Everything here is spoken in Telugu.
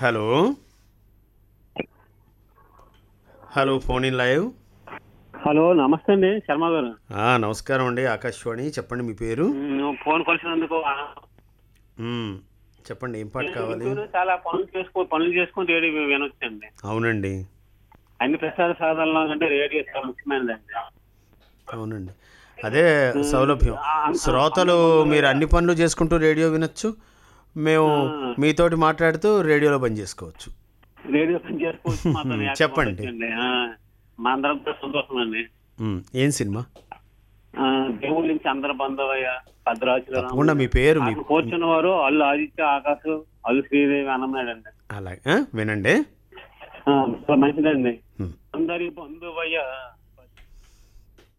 Hello hello phone in live hello నమస్తే అండి శర్మ గారు ఆ, నమస్కారం అండి ఆకాశవాణి చెప్పండి మీ పేరు మ్, ఫోన్ కలిసినందుకు మ్మ్. చెప్పండి ఏం పాట కావాలి ఇంట్లో చాలా పనులు చేసుకో పనులు చేసుకుని రేడియో వినొచ్చండి అవునండి అన్ని ప్రసార సాధనలో కంటే రేడియో చాలా ముఖ్యమైనదండి అవునండి అదే సౌలభ్యం శ్రోతలు మీరు అన్ని పనులు చేసుకుంటూ రేడియో వినొచ్చు మేము మీతోటి మాట్లాడుతూ రేడియోలో పని చేసుకోవచ్చు రేడియో పని చేసుకోవచ్చు మాతో ఏకం చెప్పండి. అవ్వచ్చండి. ఆ, మా అందరం కూడా సంతోషం అండి మ్మ్. ఏం సినిమా ఆ, దేవుడి నుంచి అందరు బంధవయ్య భద్రాచలం తప్పకుండా మీ పేరు మీ కూర్చున్న వారు అల్లు ఆదిత్య ఆకాశ్ అల్లు శ్రీదేవి అన్నమాడండి అలాగే ఆ, వినండి ఆ, చాలా మంచిదండి మ్మ్. అందరి బంధువయ్య